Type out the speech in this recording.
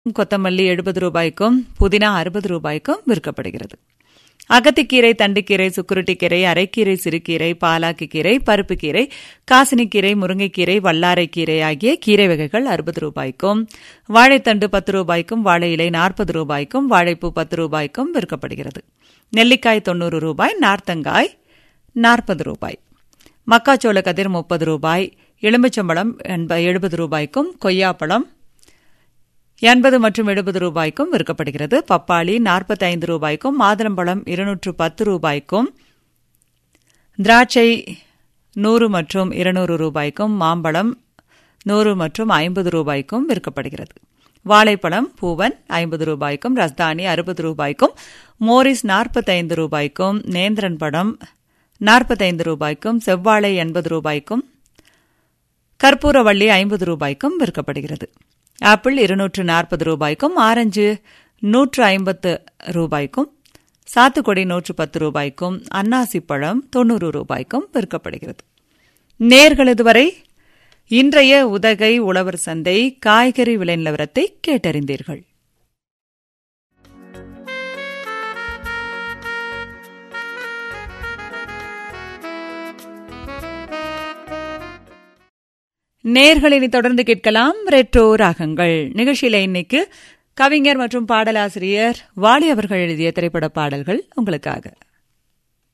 கொத்தமல்லி எழுபது ரூபாய்க்கும் புதினா அறுபது ரூபாய்க்கும் விற்கப்படுகிறது அகத்திக்கீரை தண்டுக்கீரை சுக்குருட்டிக்கீரை அரைக்கீரை சிறுகீரை பாலாக்குக்கீரை பருப்புக்கீரை காசினிக்கீரை முருங்கைக்கீரை வல்லாரைக்கீரை ஆகிய கீரை வகைகள் அறுபது ரூபாய்க்கும் வாழைத்தண்டு பத்து ரூபாய்க்கும் வாழை இலை நாற்பது ரூபாய்க்கும் வாழைப்பூ பத்து ரூபாய்க்கும் விற்கப்படுகிறது நெல்லிக்காய் தொண்ணூறு ரூபாய் நார்த்தங்காய் நாற்பது ரூபாய் மக்காச்சோள கதிர் முப்பது ரூபாய் எலுமிச்சம்பழம் எழுபது ரூபாய்க்கும் கொய்யாப்பழம் எண்பது மற்றும் எழுபது ரூபாய்க்கும் விற்கப்படுகிறது பப்பாளி நாற்பத்தி ஐந்து ரூபாய்க்கும் மாதுளம்பழம் இருநூற்று பத்து ரூபாய்க்கும் திராட்சை நூறு மற்றும் இருநூறு ரூபாய்க்கும் மாம்பழம் நூறு மற்றும் ஐம்பது ரூபாய்க்கும் விற்கப்படுகிறது வாழைப்பழம் பூவன் ஐம்பது ரூபாய்க்கும் ரஸ்தானி அறுபது ரூபாய்க்கும் மோரிஸ் நாற்பத்தைந்து ரூபாய்க்கும் நேந்திரன் பழம் நாற்பத்தைந்து ரூபாய்க்கும் செவ்வாழை எண்பது ரூபாய்க்கும் கற்பூரவள்ளி ஐம்பது ரூபாய்க்கும் விற்கப்படுகிறது ஆப்பிள் இருநூற்று நாற்பது ரூபாய்க்கும் ஆரஞ்சு நூற்று ஐம்பத்து ரூபாய்க்கும் சாத்துக்குடி நூற்று பத்து ரூபாய்க்கும் அன்னாசி பழம் தொண்ணூறு ரூபாய்க்கும் விற்கப்படுகிறது நேர்கள் இதுவரை இன்றைய உதகை உழவர் சந்தை காய்கறி விலை நிலவரத்தை கேட்டறிந்தீர்கள் நேர்களினை தொடர்ந்து கேட்கலாம் ரெட்ரோ ராகங்கள் நிகழ்ச்சியில இன்னைக்கு கவிஞர் மற்றும் பாடலாசிரியர் வாலி அவர்கள் எழுதிய திரைப்பட பாடல்கள் உங்களுக்காக